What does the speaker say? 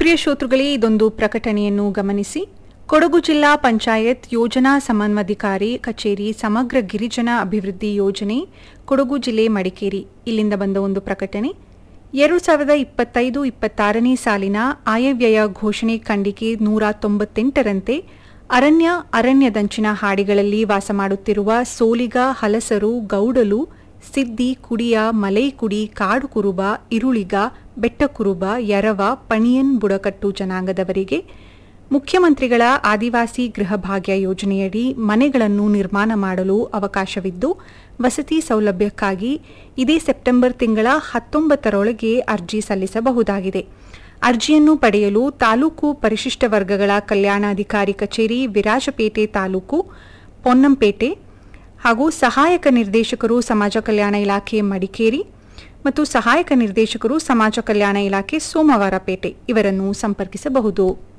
ಪ್ರಿಯ ಶ್ರೋತೃಗಳೇ ಇದೊಂದು ಪ್ರಕಟಣೆಯನ್ನು ಗಮನಿಸಿ ಕೊಡಗು ಜಿಲ್ಲಾ ಪಂಚಾಯತ್ ಯೋಜನಾ ಸಮನ್ವಯಾಧಿಕಾರಿ ಕಚೇರಿ ಸಮಗ್ರ ಗಿರಿಜನ ಅಭಿವೃದ್ಧಿ ಯೋಜನೆ ಕೊಡಗು ಜಿಲ್ಲೆ ಮಡಿಕೇರಿ ಇಲ್ಲಿಂದ ಬಂದ ಒಂದು ಪ್ರಕಟಣೆ ಎರಡು ಸಾವಿರದ ಇಪ್ಪತ್ತೈದು ಇಪ್ಪತ್ತಾರನೇ ಸಾಲಿನ ಆಯವ್ಯಯ ಘೋಷಣೆ ಖಂಡಿಕೆ ನೂರ ತೊಂಬತ್ತೆಂಟರಂತೆ ಅರಣ್ಯ ಅರಣ್ಯದಂಚಿನ ಹಾಡಿಗಳಲ್ಲಿ ವಾಸ ಮಾಡುತ್ತಿರುವ ಸೋಲಿಗ ಹಲಸರು ಗೌಡಲು ಸಿದ್ದಿ ಕುಡಿಯ ಮಲೈಕುಡಿ ಕಾಡು ಕುರುಬ ಇರುಳಿಗ ಬೆಟ್ಟಕುರುಬ ಯರವ ಪಣಿಯನ್ ಬುಡಕಟ್ಟು ಜನಾಂಗದವರಿಗೆ ಮುಖ್ಯಮಂತ್ರಿಗಳ ಆದಿವಾಸಿ ಗೃಹ ಭಾಗ್ಯ ಯೋಜನೆಯಡಿ ಮನೆಗಳನ್ನು ನಿರ್ಮಾಣ ಮಾಡಲು ಅವಕಾಶವಿದ್ದು ವಸತಿ ಸೌಲಭ್ಯಕ್ಕಾಗಿ ಇದೇ ಸೆಪ್ಟೆಂಬರ್ ತಿಂಗಳ ಹತ್ತೊಂಬತ್ತರೊಳಗೆ ಅರ್ಜಿ ಸಲ್ಲಿಸಬಹುದಾಗಿದೆ ಅರ್ಜಿಯನ್ನು ಪಡೆಯಲು ತಾಲೂಕು ಪರಿಶಿಷ್ಟ ವರ್ಗಗಳ ಕಲ್ಯಾಣಾಧಿಕಾರಿ ಕಚೇರಿ ವಿರಾಜಪೇಟೆ ತಾಲೂಕು ಪೊನ್ನಂಪೇಟೆ ಹಾಗೂ ಸಹಾಯಕ ನಿರ್ದೇಶಕರು ಸಮಾಜ ಕಲ್ಯಾಣ ಇಲಾಖೆ ಮಡಿಕೇರಿ ಮತ್ತು ಸಹಾಯಕ ನಿರ್ದೇಶಕರು ಸಮಾಜ ಕಲ್ಯಾಣ ಇಲಾಖೆ ಸೋಮವಾರಪೇಟೆ ಇವರನ್ನು ಸಂಪರ್ಕಿಸಬಹುದು